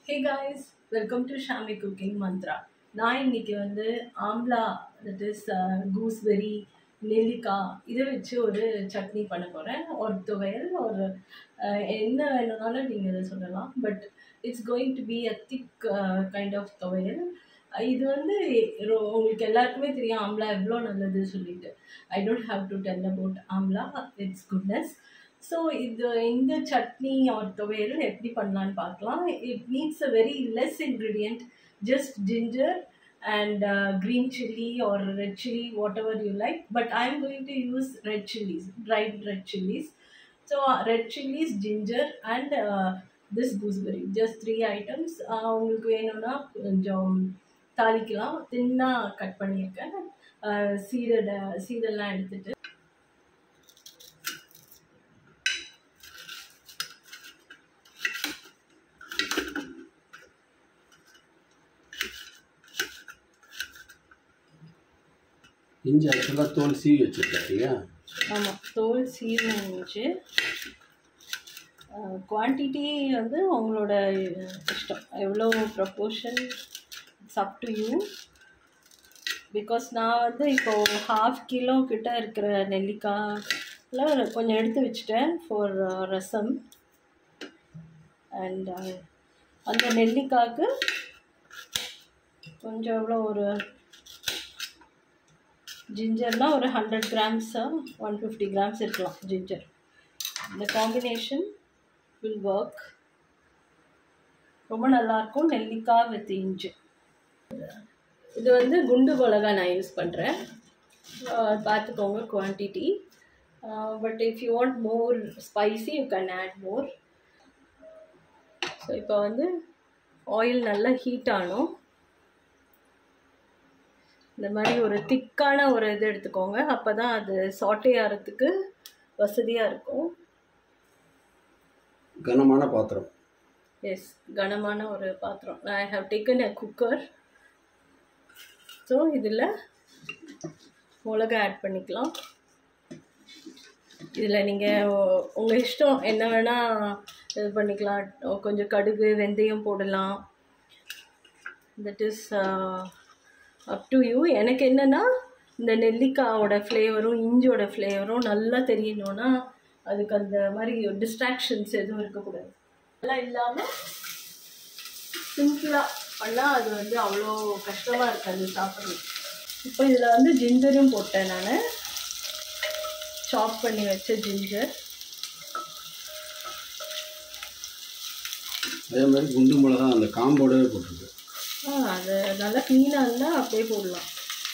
hey guys welcome to Shami cooking mantra நான் இன்னைக்கு வந்து ஆம்லா தட் இஸ் கூஸ்பெரி நெல்லிக்காய் இதை வச்சு ஒரு சட்னி பண்ண போகிறேன் ஒரு துவையல் ஒரு அஹ், என்ன வேணும்னாலும் நீங்கள் இதை சொல்லலாம் but it's going to be a thick kind of thuvaiyal அஹ், இது வந்து ரொ- உங்களுக்கு எல்லாருக்குமே தெரியும் ஆம்லா எவ்வளோ நல்லது சொல்லிட்டு I don't have to tell about amla it's goodness so இது இந்த சட்னி ஆர் துவையல் எப்படி பண்ணலான்னு பார்க்கலாம் it needs a very less ingredient just ginger and green chilli or red chilli whatever you like but I am going to use red chillies dried red chillies so red chillies ginger and this gooseberry just three items உங்களுக்கு வேணும்னா கொஞ்சம் தாளிக்கலாம் தின்னாக cut பண்ணியிருக்கேன் சீரட சீரெல்லாம் எடுத்துட்டு இஞ்சி ஆக்சுவலாக தோல் சீவி வச்சுருக்கேன் இல்லையா ஆமாம் தோல் சீவனிச்சு குவான்டிட்டி வந்து உங்களோட இஷ்டம் எவ்வளோ proportion it's up to you because நான் வந்து இப்போது ஹாஃப் கிலோ கிட்ட இருக்கிற நெல்லிக்காயில் கொஞ்சம் எடுத்து வச்சுட்டேன் ஃபார் ரசம் அண்ட் அந்த நெல்லிக்காய்க்கு கொஞ்சம் எவ்வளோ ஒரு ஜிஞ்சர்னால் ஒரு ஹண்ட்ரட் கிராம்ஸா ஒன் ஃபிஃப்டி கிராம்ஸ் இருக்கலாம் ஜிஞ்சர் இந்த காம்பினேஷன் வில் ஒர்க் ரொம்ப நல்லாயிருக்கும் நெல்லிக்காய் வித் இஞ்சி இது வந்து குண்டு மிளகா நான் யூஸ் பண்ணுறேன் பார்த்துக்கோங்க quantity but if you want more spicy you can add more so இப்போ வந்து ஆயில் நல்லா ஹீட் ஆனும் இந்த மாதிரி ஒரு திக்கான ஒரு இது எடுத்துக்கோங்க அப்போ தான் அது சாட்டே ஆகிறதுக்கு வசதியாக இருக்கும் கனமான பாத்திரம் எஸ் கனமான ஒரு பாத்திரம் I have taken a cooker so இதில் மிளகா ஆட் பண்ணிக்கலாம் இதில் நீங்கள் உங்கள் இஷ்டம் என்ன வேணால் இது பண்ணிக்கலாம் கொஞ்சம் கடுகு வெந்தயம் போடலாம் that is up to you எனக்கு என்னென்னா இந்த நெல்லிக்காயோட ஃப்ளேவரும் இஞ்சியோட ஃப்ளேவரும் நல்லா தெரியணும்னா அதுக்கு அந்த மாதிரி டிஸ்ட்ராக்ஷன்ஸ் எதுவும் இருக்கக்கூடாது அதெல்லாம் இல்லாமல் சிம்பிளாக பண்ணால் அது வந்து அவ்வளோ கஷ்டமாக இருக்காது சாப்பிட்றது இப்போ இதில் வந்து ஜிஞ்சரும் போட்டேன் நான் சாப் பண்ணி வச்ச ஜிஞ்சர் அதே மாதிரி குண்டு மிளகா அந்த காம்போடவே போட்டிருக்கு ஆ அது நல்லா க்ளீனாக இருந்தால் அப்படியே போடலாம்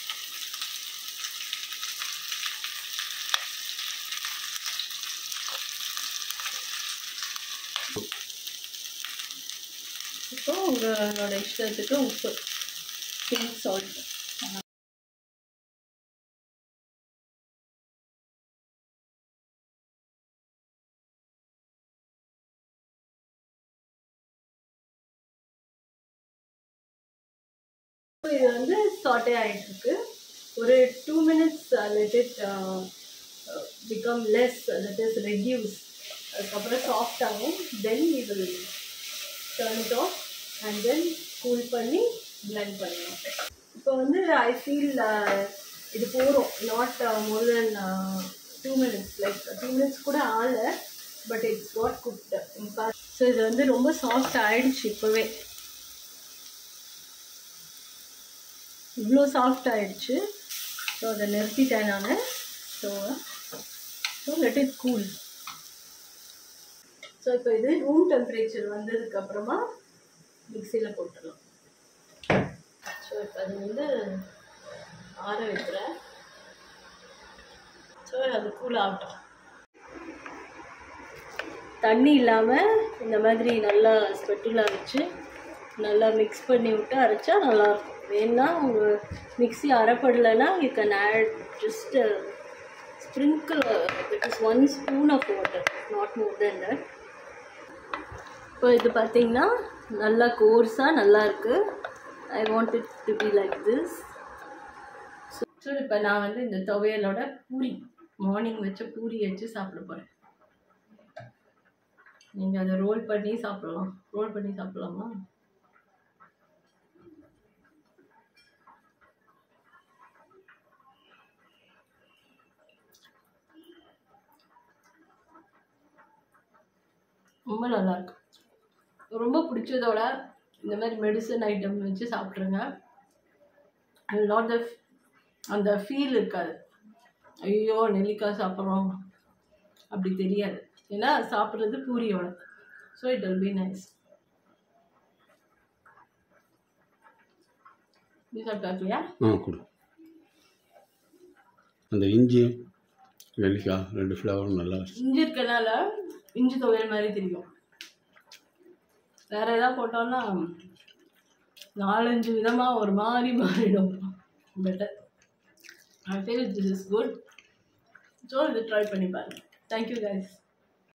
இப்போ உங்களோட இஷ்டத்துக்கு உப்பு பிங்க் சால்ட் இது வந்து சாட்டே ஆகிட்டு இருக்கு ஒரு two minutes let it become less let is reduce அதுக்கப்புறம் சாஃப்ட் ஆகும் then we will turn it off and then cool பண்ணி பிளெண்ட் பண்ணலாம் இப்போ வந்து ஐ ஃபீல் இது போகிறோம் not more then two minutes like two minutes கூட ஆகல but it's not cooked so இது வந்து ரொம்ப சாஃப்ட் ஆயிடுச்சு இப்போவே இவ்வளோ சாஃப்ட் ஆயிடுச்சு ஸோ அதை நிறுத்திட்டேன் நான் so so let it cool so இப்போ இது ரூம் டெம்பரேச்சர் வந்ததுக்கப்புறமா மிக்சியில் போட்டுடலாம் ஸோ இப்போ அது வந்து ஆற வைக்கிறேன் ஸோ அது கூல் ஆகட்டும் தண்ணி இல்லாமல் இந்த மாதிரி நல்லா ஸ்பெட்டுலாக வச்சு நல்லா மிக்ஸ் பண்ணி விட்டு அரைச்சா நல்லாயிருக்கும் வேணா உங்கள் மிக்ஸி அரைப்படலைன்னா you can add just sprinkle it is one spoon of water not more then that இப்போ இது பார்த்தீங்கன்னா நல்லா கோர்ஸாக நல்லா இருக்குது I want it to be like this so இப்போ நான் வந்து இந்த துவையலோட பூரி மார்னிங் வச்ச பூரி வச்சு சாப்பிட போகிறேன் நீங்கள் அதை ரோல் பண்ணி சாப்பிடலாம் ரோல் பண்ணி சாப்பிடலாமா ரொம்ப நல்லா இருக்கு ரொம்ப பிடிச்சதோட இந்த மாதிரி மெடிசன் ஐட்டம் வச்சு சாப்பிட்ருங்க நாட் த அந்த ஃபீல் இருக்காது ஐயோ நெல்லிக்காய் சாப்பிட்றோம் அப்படி தெரியாது ஏன்னா சாப்பிட்றது பூரியோட so it will be nice நீ சாப்பிட்டாக்கியா ஆ கொடு அந்த இஞ்சி நெல்லிக்காய் ரெண்டு ஃப்ளவரும் நல்லா இஞ்சி இருக்கனால இஞ்சி துவையல் மாதிரி தெரியும் வேற ஏதாவது போட்டோம்னா நாலஞ்சு விதமாக ஒரு மாதிரி மாறிடும் better I feel this is good so இது ட்ரை பண்ணி பாருங்க தேங்க்யூ கைஸ்